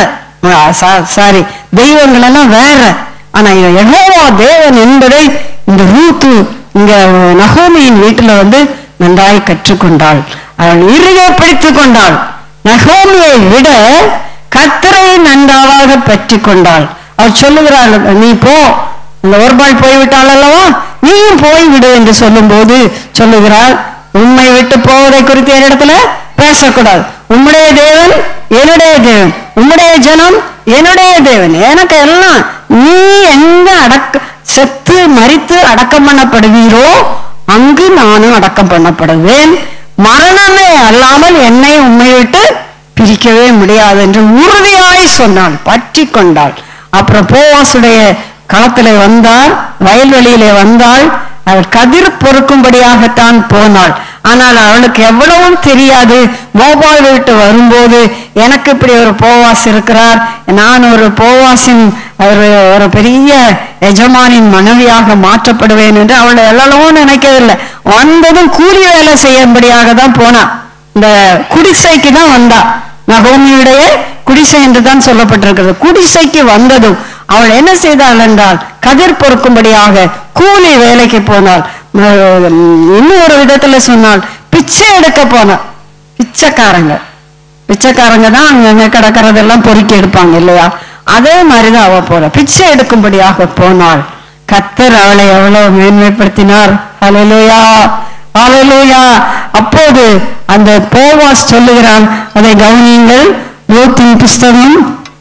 சாரி தெய்வங்கள் எல்லாம் வேற ஆனா இவன் யெகோவா தேவன் என்பதை இந்த ரூத்து இங்க நகோமியின் வீட்டுல வந்து நன்றாய் கற்றுக்கொண்டாள் அவள் இறுக பிடித்துக் கொண்டாள் நகோமியை விட கத்தரை நன்றாக பற்றி கொண்டாள் அவள் சொல்லுகிறாள் நீ போ இந்த ஒருபாள் போய்விட்டாள் அல்லவா நீயும் போய் விடு என்று சொல்லும்போது சொல்லுகிறாள் உண்மை விட்டு போவதை குறித்து இடத்துல பேசக்கூடாது உம்முடைய தேவன் என்னுடைய தேவன் உம்முடைய ஜனம் என்னுடைய தேவன் எனக்கு எல்லாம் நீ எங்க அடக்க செத்து மரித்து அடக்கம் பண்ணப்படுவீரோ அங்கு நானும் அடக்கம் பண்ணப்படுவேன் மரணமே அல்லாமல் என்னை உண்மை விட்டு பிரிக்கவே முடியாது என்று உறுதியாய் சொன்னாள் பற்றி கொண்டாள் அப்புறம் போவாசுடைய களத்திலே வந்தாள் வயல்வெளியிலே வந்தாள் அவள் கதிர் பொறுக்கும்படியாகத்தான் போனாள் ஆனால் அவளுக்கு எவ்வளவும் தெரியாது மோபால் விட்டு வரும்போது எனக்கு இப்படி ஒரு போவாஸ் இருக்கிறார் நான் ஒரு போவாசின் ஒரு ஒரு பெரிய எஜமானின் மனைவியாக மாற்றப்படுவேன் என்று அவள் எவ்வளவும் நினைக்கவில்லை வந்ததும் கூலி வேலை செய்யும்படியாக தான் போனா இந்த குடிசைக்கு தான் வந்தா நகோமியுடைய குடிசை என்று தான் சொல்லப்பட்டிருக்கிறது குடிசைக்கு வந்ததும் அவள் என்ன செய்தாள் என்றால் கதிர் பொறுக்கும்படியாக கூலி வேலைக்கு போனாள் ம- இன்னும் ஒரு விதத்துல சொன்னால் பிச்சை எடுக்க போனாள் பிச்சைக்காரங்க பிச்சைக்காரங்க தான் அங்கங்க கிடக்கிறதெல்லாம் பொறுக்கி எடுப்பாங்க இல்லையா அதே மாதிரிதான் அவ போல பிச்சை எடுக்கும்படியாக போனாள் கத்தர் அவளை எவ்வளவு மேன்மைப்படுத்தினார் ஹalleluya ஹalleluya அப்போது அந்த போவாஸ் சொல்லுகிறான் அதை கவனியுங்கள் ரூத்தின் புஸ்தகம்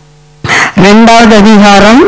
இரண்டாவது அதிகாரம்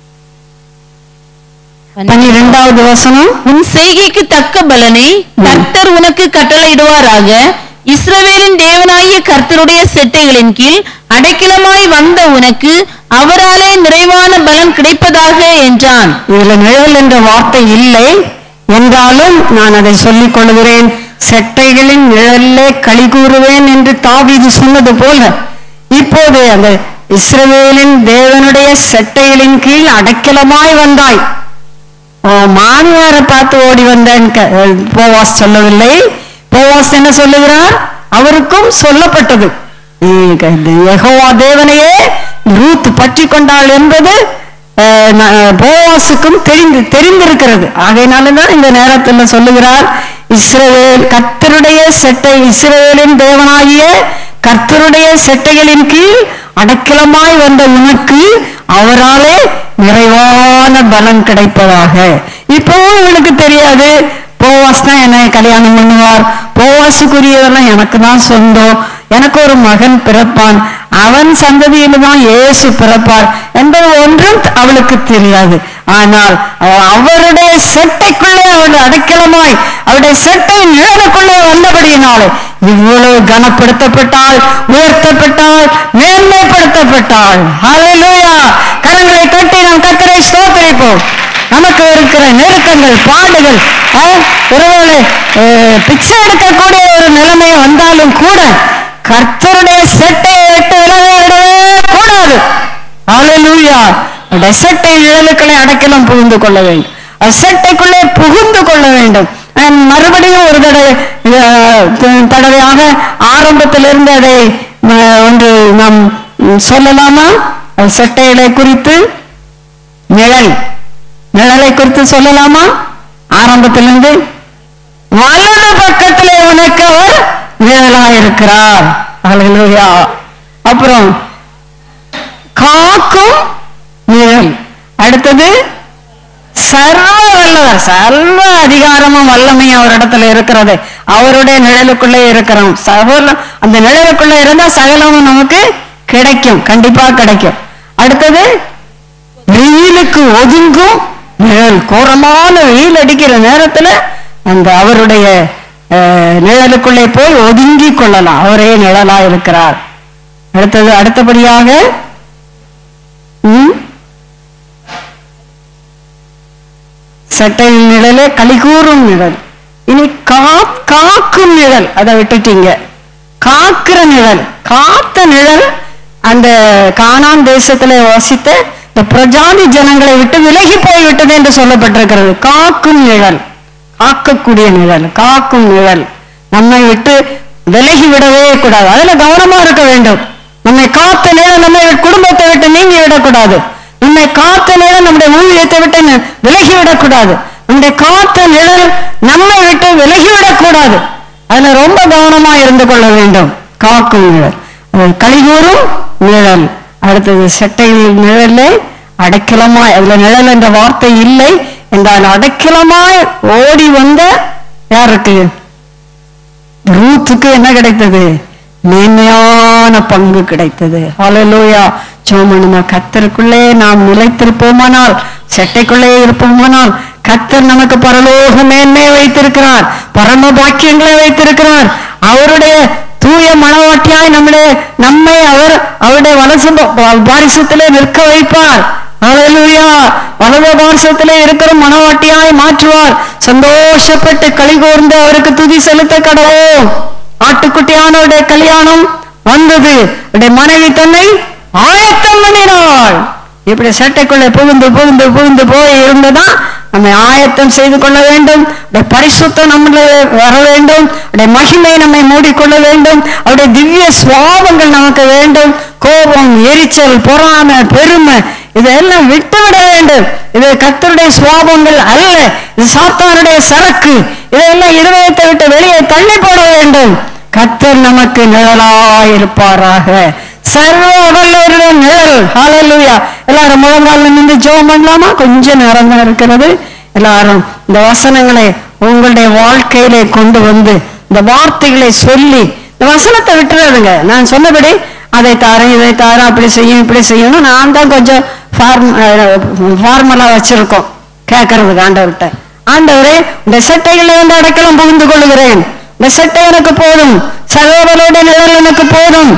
பன்னிரெண்டாவது வசனம் உன் செய்கைக்கு தக்க பலனை கர்த்தர் உனக்கு கட்டளையிடுவாராக இஸ்ரவேலின் தேவனாகிய கர்த்தருடைய செட்டைகளின் கீழ் அடைக்கலமாய் வந்த உனக்கு அவராலே நிறைவான பலன் கிடைப்பதாக என்றான் இதுல நிழல் என்ற வார்த்தை இல்லை என்றாலும் நான் அதை சொல்லிக் கொள்கிறேன் செட்டைகளின் நிழல்லே களி கூறுவேன் என்று தாவீது சொன்னது போல இப்போது அந்த இஸ்ரவேலின் தேவனுடைய செட்டைகளின் கீழ் அடைக்கலமாய் வந்தாய் உன் மாமியாரை பார்த்து ஓடி வந்தேன் க- போவாஸ் சொல்லவில்லை போவாஸ் என்ன சொல்லுகிறார் அவருக்கும் சொல்லப்பட்டது நீ க- இந்த யெகோவா தேவனையே ரூத் பற்றி கொண்டாள் என்பது அஹ், ந- போவாசுக்கும் தெரிந்து தெரிந்திருக்கிறது ஆகையினாலதான் இந்த நேரத்துல சொல்லுகிறார் இஸ்ரவேல் கர்த்தருடைய செட்டை இஸ்ரவேலின் தேவனாகிய கர்த்தருடைய செட்டைகளின் கீழ் அடக்கலமாய் வந்த உனக்கு அவராலே நிறைவான பலன் கிடைப்பதாக இப்பவும் இவளுக்கு தெரியாது போவாஸ் தான் என்னை கல்யாணம் பண்ணுவார் போவாசுக்குரியதெல்லாம் எனக்கு தான் சொந்தம் எனக்கு ஒரு மகன் பிறப்பான் அவன் சந்ததியில தான் இயேசு பிறப்பார் என்பது ஒன்றும் அவளுக்கு தெரியாது ஆனால் அவ- அவருடைய செட்டைக்குள்ளே அவள் அடைக்கலமாய் அவருடைய செட்டை நிழலுக்குள்ளே வந்தபடியினாலே இவ்வளவு கனப்படுத்தப்பட்டாள் உயர்த்தப்பட்டாள் மேன்மைப்படுத்தப்பட்டாள் ஹalleluya கரங்களை தட்டி நாம் கத்தரை ஸ்தோத்திரிப்போம் நமக்கு இருக்கிற நெருக்கங்கள் பாடுகள் ஆ, ஒருவேளை அஹ், பிச்சை எடுக்கக்கூடிய ஒரு நிலைமை வந்தாலும் கூட கர்த்தருடைய செட்டையை விட்டு விலகிடவே கூடாது ஹalleluya அவருடைய செட்டை நிழலுக்களை அடைக்கலம் புகுந்து கொள்ள வேண்டும் அது செட்டைக்குள்ளே புகுந்து கொள்ள வேண்டும் நான் மறுபடியும் ஒரு தடவை அஹ், த- தடவையாக ஆரம்பத்திலிருந்து அதை அஹ், ஒன்று நாம் ம், சொல்லலாமா அது செட்டைகளை குறித்து நிழல் நிழலை குறித்து சொல்லலாமா ஆரம்பத்திலிருந்து வலது பக்கத்திலே உனக்கு அவர் நிழலாயிருக்கிறார் அல்லேலூயா அப்புறம் காக்கும் நிழல் அடுத்தது சர்வ வல்லவர் சர்வ அதிகாரமும் வல்லமையும் அவரிடத்துல இருக்கிறது அவருடைய நிழலுக்குள்ளே இருக்கிறோம் சகல அந்த நிழலுக்குள்ள இருந்தா சகலமும் நமக்கு கிடைக்கும் கண்டிப்பா கிடைக்கும் அடுத்தது வெயிலுக்கு ஒதுங்கும் நிழல் கோரமான வெயில் அடிக்கிற நேரத்துல அந்த அவருடைய அஹ், நிழலுக்குள்ளே போய் ஒதுங்கி கொள்ளலாம் அவரே நிழலா இருக்கிறார் அடுத்தது அடுத்தபடியாக ம், சட்டையின் நிழலே கலிகூறும் நிழல் இனி கா காக்கும் நிழல் அதை விட்டுட்டீங்க காக்கிற நிழல் காத்த நிழல் அந்த கானான் தேசத்திலே வசித்த இந்த பிரஜாதி ஜனங்களை விட்டு விலகி போய்விட்டது என்று சொல்லப்பட்டிருக்கிறது காக்கும் நிழல் காக்கக்கூடிய நிழல் காக்கும் நிழல் நம்மை விட்டு விலகி விடவே கூடாது அதுல கவனமா இருக்க வேண்டும் நம்மை காத்த நிழல் நம்மை குடும்பத்தை விட்டு நீங்கி விடக்கூடாது நம்மை காத்த நிழல் நம்முடைய ஊழியத்தை விட்டு ந- விலகி விடக்கூடாது நம்முடைய காத்த நிழல் நம்மை விட்டு விலகி விடக்கூடாது அதுல ரொம்ப கவனமா இருந்து கொள்ள வேண்டும் காக்கும் நிழல் அது கலிகூறும் நிழல் அடுத்தது செட்டையில் நிழலே அடைக்கலமாய் அதுல நிழல் என்ற வார்த்தை இல்லை என்றால் அடைக்கலமாய் ஓடி வந்த யாருக்கு ரூத்துக்கு என்ன கிடைத்தது மேன்மையான பங்கு கிடைத்தது ஹalleluya சோமனுமா கத்தருக்குள்ளே நாம் நிலைத்திருப்போமானால் செட்டைக்குள்ளே இருப்போமானால் கத்தர் நமக்கு பரலோக மேன்மையை வைத்திருக்கிறார் பரம பாக்கியங்களை வைத்திருக்கிறார் அவருடைய தூய மனவாட்டியாய் நம்முடைய நம்மை அவர் அவருடைய வலசு பாரிசத்திலே நிற்க வைப்பார் ஹalleluya வலது பாரிசத்திலே இருக்கிற மனவாட்டியாய் மாற்றுவார் சந்தோஷப்பட்டு களி கூர்ந்து அவருக்கு துதி செலுத்த கடவோம் ஆட்டுக்குட்டியானவருடைய கல்யாணம் வந்தது அவருடைய மனைவி தன்னை ஆயத்தம் பண்ணினாள் இப்படி சட்டைக்குள்ளே புகுந்து புகுந்து புகுந்து போய் இருந்ததா நம்மை ஆயத்தம் செய்து கொள்ள வேண்டும் அவருடைய பரிசுத்தம் நம்மள வர வேண்டும் அவருடைய மகிமை நம்மை மூடிக்கொள்ள வேண்டும் அவருடைய திவ்ய சுவாபங்கள் நமக்கு வேண்டும் கோபம் எரிச்சல் பொறாமை பெருமை இதெல்லாம் விட்டுவிட வேண்டும் இது கத்தருடைய சுவாபங்கள் அல்ல இது சாத்தானுடைய சரக்கு இதெல்லாம் இருதயத்தை விட்டு வெளியே தள்ளி போட வேண்டும் கத்தர் நமக்கு நிழலாயிருப்பாராக சர்வ வல்லவருடைய நிழல் ஹalleluya எல்லாரும் முழங்கால நின்று ஜெபம் பண்ணலாமா கொஞ்சம் நேரம் தான் இருக்கிறது எல்லாரும் இந்த வசனங்களை உங்களுடைய வாழ்க்கையிலே கொண்டு வந்து இந்த வார்த்தைகளை சொல்லி இந்த வசனத்தை விட்டுறாதுங்க நான் சொன்னபடி அதை தாரேன் இதை தாரேன் அப்படி செய்யும் இப்படி செய்யணும் நான் தான் கொஞ்சம் ஃபார்ம் ஃபார்மலா வச்சிருக்கோம் கேட்கறதுக்கு ஆண்டவர்கிட்ட ஆண்டவரே இந்த செட்டைகளை வந்து அடைக்கலம் புகுந்து கொள்கிறேன் இந்த செட்டை எனக்கு போதும் சகோதரோட நிழல் எனக்கு போதும்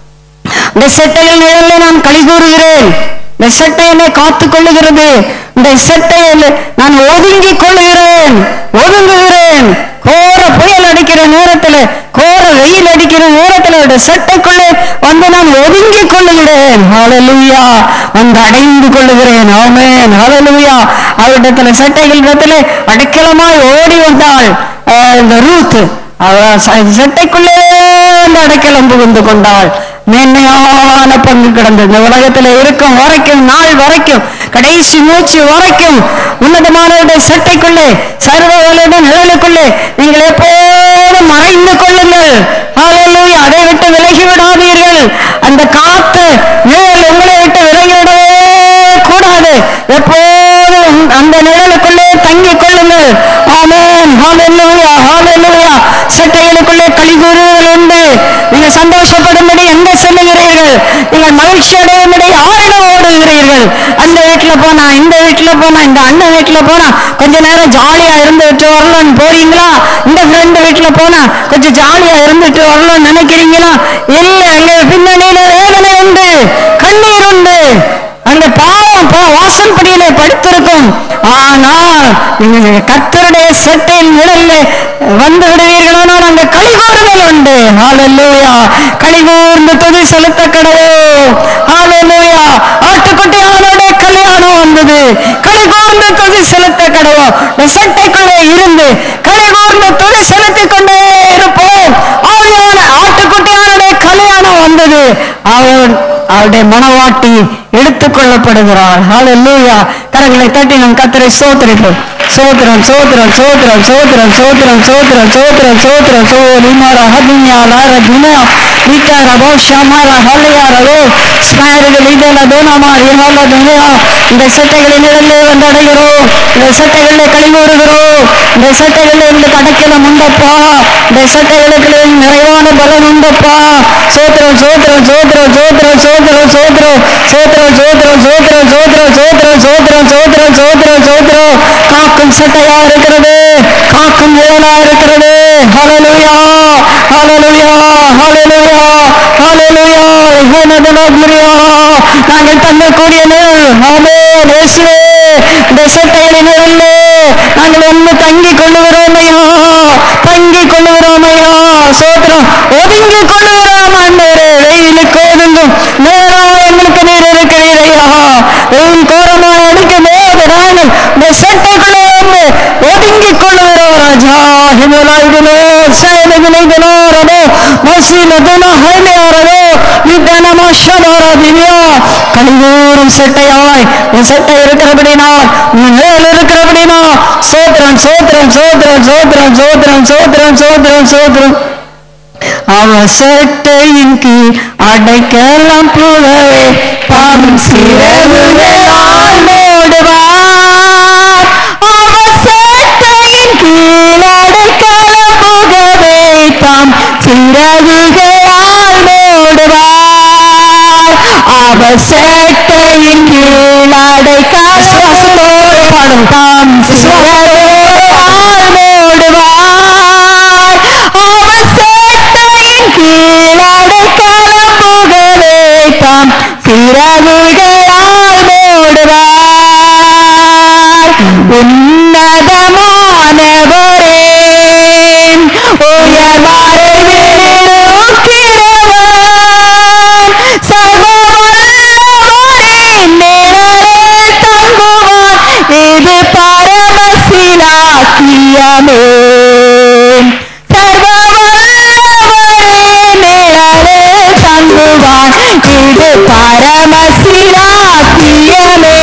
இந்த செட்டையில் நிழலில் நான் களி கூறுகிறேன் இந்த செட்டை என்னை காத்துக் கொள்ளுகிறது இந்த செட்டையில் நான் ஒதுங்கி கொள்ளுகிறேன் ஒதுங்குகிறேன் கோர புயல் அடிக்கிற நேரத்துல கோர வெயில் அடிக்கிற நேரத்துல இந்த செட்டைக்குள்ளே வந்து நான் ஒதுங்கி கொள்ளுகிறேன் ஹalleluya வந்து அடைந்து கொள்ளுகிறேன் ஆமென் ஹalleluya அவரிடத்துல செட்டைகள் இடத்துல அடைக்கலமாய் ஓடி வந்தாள் அஹ், இந்த ரூத் அவ ச- செட்டைக்குள்ளே அந்த அடைக்கலம் புகுந்து கொண்டாள் மேன்மையான பங்கு கிடந்தது இந்த உலகத்துல இருக்கும் வரைக்கும் நாள் வரைக்கும் கடைசி மூச்சு வரைக்கும் உன்னதமானவருடைய சட்டைக்குள்ளே சர்வ வலுடைய நிழலுக்குள்ளே நீங்கள் எப்போதும் மறைந்து கொள்ளுங்கள் ஹalleluya அதை விட்டு விலகி விடாதீர்கள் அந்த காத்து நிழல் உங்களை விட்டு விலகிவிடவே கூடாது எப்போதும் அந்த நிழலுக்குள்ளே தங்கிக் கொள்ளுங்கள் ஆமென் ஹalleluya ஹalleluya சட்டைகளுக்குள்ளே கலிகூறுகள் உண்டு நீங்க சந்தோஷப்படும்படி எங்க செல்லுகிறீர்கள் நீங்கள் மகிழ்ச்சி அடையும்படி யாரிடம் ஓடுகிறீர்கள் அந்த வீட்டுல போனா இந்த வீட்டுல போனா இந்த அண்ணன் வீட்டுல போனா கொஞ்ச நேரம் ஜாலியா இருந்துட்டு வரலாம்னு போறீங்களா இந்த ஃப்ரெண்டு வீட்டுல போனா கொஞ்சம் ஜாலியா இருந்துட்டு வரலாம்னு நினைக்கிறீங்களா இல்ல அங்க பின்னணியில வேதனை உண்டு கண்ணீர் உண்டு அங்க பாவம் பா வாசல் படியிலே படுத்திருக்கும் ஆனால் நீங்க கத்தருடைய சட்டையின் நிழல்ல வந்து விடுவீர்களானால் அங்க கலிகூறுதல் உண்டு ஹalleluya கலிகூர்ந்து துதி செலுத்த கடவோ ஹalleluya ஆட்டுக்குட்டியானோட கல்யாணம் வந்தது கலிகூர்ந்து துதி செலுத்த கடவோ இந்த சட்டைக்குள்ளே இருந்து கலிகூர்ந்து துதி செலுத்திக் கொண்டே இருப்போம் ஆவியான ஆட்டுக்குட்டியானோட கல்யாணம் வந்தது அவன் அவருடைய மனவாட்டி எடுத்துக் கொள்ளப்படுகிறாள் ஹalleluya கரங்களை தட்டி நம் கத்தரை சோத்திரிப்போம் சோத்திரம் சோத்திரம் சோத்திரம் சோத்திரம் சோத்திரம் சோத்திரம் சோத்திரம் சோத்திரம் சோரி மாரா ஹதுன்யா லார துனியா விட்டா ரபோ ஷமாரா ஹல்லையா ரபோ ஸ்மாரக லீதல தோனாமா ரிஹால துனியா இந்த சட்டைகளின் இடலே வந்து அடைகிறோம் இந்த சட்டைகளில் கழிவு வருகிறோம் இந்த சட்டைகளில் இருந்து கடக்கலாம் உண்டப்பா இந்த சட்டைகளுக்கு நிறைவான பலன் உண்டப்பா சோத்திரம் சோத்திரம் சோத்திரம் சோத்திரம் சோத்திரம் சோத்திரம் சோத்திரம் சோத்திரம் சோத்திரம் சோத்திரம் சோத்திரம் சோத்திரம் சோத்திரம் சோத்திரம் சோத்திரம் காக்கும் சட்டையா இருக்கிறது காக்கும் நிழலா இருக்கிறது ஹalleluya ஹalleluya ஹalleluya ஹalleluya ஹனதனகுரியா நாங்கள் தங்கக்கூடிய நிழல் ஆமென் இயேசுவே இந்த சட்டைகளின் நிழல்லே நாங்கள் ஒன்று தங்கி கொள்ளுகிறோம் ஐயா தங்கி கொள்ளுகிறோம் ஐயா சோத்திரம் ஒதுங்கி கொள்ளுகிறோம் ஆண்டவரே வெயிலுக்கு ஒதுங்கும் நேரா எங்களுக்கு நீர் இருக்கிறீர் ஐயா வெயில் கோரமாக அடிக்கும் போது நாங்கள் இந்த சட்டைக்குள்ளே வந்து ஒதுங்கி கொள்ளுகிறோம் ராஜா ஹிமலாயுடனோ சைலகிலோ ரதோ மசீலதுனா ஹைலியாரதோ யுத்தனமா ஷபாராதினியா கலிதூரம் சட்டையாய் உன் சட்டை இருக்கிறபடினால் உன் மேல் இருக்கிறபடினா சோத்திரம் சோத்திரம் சோத்திரம் சோத்திரம் சோத்திரம் சோத்திரம் சோத்திரம் சோத்திரம் அவ சட்டையின் கீழ் அடைக்கலாம் புகவே பாவம் சிறகுகளால் மூடுவார் அவ சட்டையின் கீழ் அடைக்கலாம் புகவே தாம் சிறகுகளால் மூடுவார் அவ சட்டையின் கீழ் அடைக்கலாம் பாடும் தாம் சிறகுகளால் மூடுவார் அவர் சட்டையின் கீழ் அடைக்கலம் புகவே தாம் சிறகுகளால் மூடுவார் உன்னதமானவரே உயர்வாரை நோக்கிறவன் சர்வ வல்லவரின் நிழலில் தங்குவான் இது பரமசிலாக்கியமே சர்வ வல்லவரின் நிழலில் தங்குவான் இது பரமசிலாக்கியமே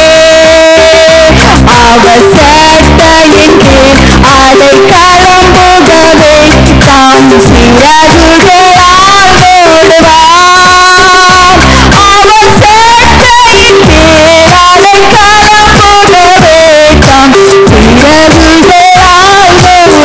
அவர் சட்டையின் கீழ் அடைக்கலம் புகவே தாம் சிறகுகளால் மூடுவார் அவர் சட்டையின் கீழ் அடைக்கலம் புகவே தாம் சிறகுகளால்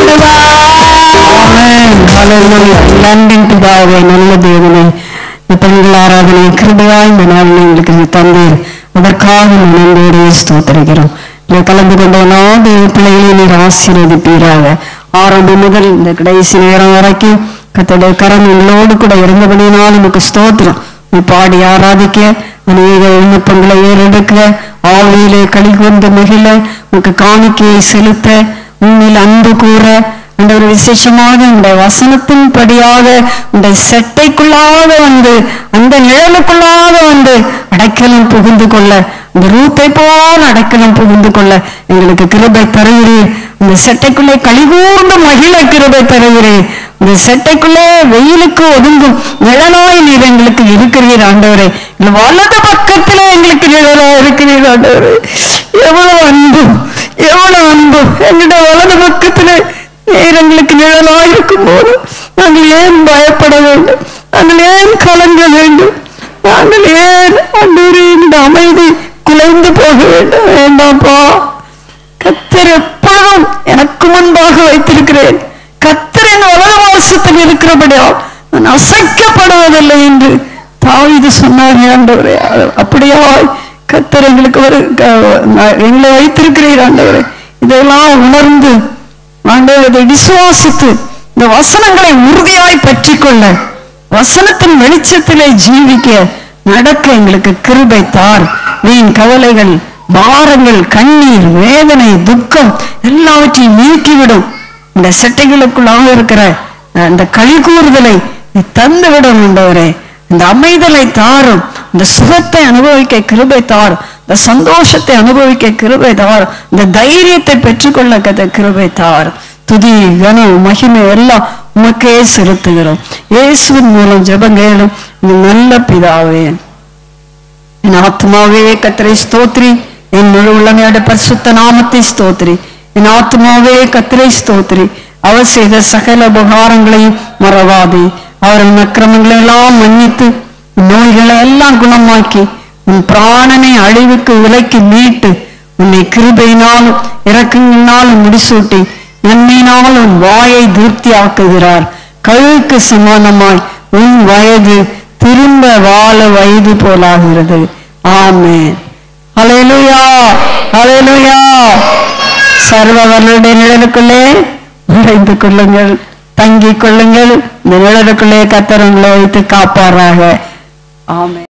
மூடுவார் நன்றி பிதாவே நல்ல தேவனே இந்த பெண்கள் ஆராதனை கிருபையாய் இந்த நாளில் எங்களுக்கு நீ தந்தீர் அதற்காக நன்றோடு ஸ்தோத்தரிக்கிறோம் இதில் கலந்து கொண்ட எல்லா தேவ பிள்ளைகளையும் நீர் ஆசீர்வதிப்பீராக ஆரம்பம் முதல் இந்த கடைசி நேரம் வரைக்கும் கத்தோடைய கரம் எங்களோடு கூட இருந்தபடியினால் நமக்கு ஸ்தோத்திரம் நீ பாடி ஆராதிக்க அநேக விண்ணப்பங்களை ஏறெடுக்க ஆவியிலே களி கொண்டு மகிழ உனக்கு காணிக்கையை செலுத்த உன்னில் அன்பு கூற அந்த ஒரு விசேஷமாக இந்த வசனத்தின்படியாக இந்த செட்டைக்குள்ளாக வந்து அந்த நிழலுக்குள்ளாக வந்து அடைக்கலம் புகுந்து கொள்ள இந்த ரூத்தை போல் அடைக்கலம் புகுந்து கொள்ள எங்களுக்கு கிருபை தருகிறீர் இந்த செட்டைக்குள்ளே கழிகூர்ந்து மகிழ கிருபை தருகிறீர் இந்த செட்டைக்குள்ளே வெயிலுக்கு ஒதுங்கும் நிழலாய் நீர் எங்களுக்கு இருக்கிறீர் ஆண்டவரே இந்த வலது பக்கத்திலே எங்களுக்கு நிழலா இருக்கிறீர் ஆண்டவரே எவ்வளவு அன்பு எவ்வளவு அன்பு எங்களுடைய வலது பக்கத்திலே நீர் எங்களுக்கு நிழலாக இருக்கும் போது நாங்கள் ஏன் பயப்பட வேண்டும் நாங்கள் ஏன் கலங்க வேண்டும் நாங்கள் ஏன் அன்றூரி இந்த அமைதி குலைந்து போக வேண்டும் வேண்டாம்ப்பா கத்தர் எப்பொழுதும் எனக்கு முன்பாக வைத்திருக்கிறேன் கத்தர் என் வலது வாசத்தில் இருக்கிறபடியால் நான் அசைக்கப்படுவதில்லை என்று தாவீது சொன்னார் ஆண்டவரே அது அப்படியாய் கத்தர் எங்களுக்கு ஒரு க- நான் எங்களை வைத்திருக்கிறீர் ஆண்டவரே இதெல்லாம் உணர்ந்து ஆண்டவர் இதை விசுவாசித்து இந்த வசனங்களை உறுதியாய் பற்றிக்கொள்ள வசனத்தின் வெளிச்சத்திலே ஜீவிக்க நடக்க எங்களுக்கு கிருபை தார் வீண் கவலைகள் பாரங்கள் கண்ணீர் வேதனை துக்கம் எல்லாவற்றையும் நீக்கிவிடும் இந்த செட்டைகளுக்குள்ளாக இருக்கிற அஹ், இந்த கழிகூறுதலை நீ தந்து விடும் ஆண்டவரே இந்த அமைதலை தாரும் இந்த சுகத்தை அனுபவிக்க கிருபை தாரும் இந்த சந்தோஷத்தை அனுபவிக்க கிருபை தாரும் இந்த தைரியத்தை பெற்றுக்கொள்ள கத கிருபை தாரும் துதி கனம் மகிமை எல்லாம் உமக்கே செலுத்துகிறோம் இயேசுவின் மூலம் ஜெபங்களும் நல்ல பிதாவே என் ஆத்மாவே கத்தரை ஸ்தோத்ரி என் முழு உள்ளமையோட பரிசுத்த நாமத்தை ஸ்தோத்ரி என் ஆத்மாவே கத்தரை ஸ்தோத்ரி அவர் செய்த சகல உபகாரங்களையும் மறவாதே அவரின் அக்கிரமங்களை எல்லாம் மன்னித்து உன் நோய்களை எல்லாம் குணமாக்கி உன் பிராணனை அழிவுக்கு விலைக்கு மீட்டு உன்னை கிருபையினாலும் இறக்கங்களினாலும் முடிசூட்டி நன்மையினால் உன் வாயை திருப்தியாக்குகிறார் கழுவுக்கு சமானமாய் உன் வயது திரும்ப வாழ வயது போலாகிறது ஆமென் ஹalleluya ஹalleluya சர்வ வல்லுடைய நிழலுக்குள்ளே நுழைந்து கொள்ளுங்கள் தங்கிக் கொள்ளுங்கள் இந்த நிழலுக்குள்ளே கத்தர் உங்களை வைத்து காப்பாராக ஆமென்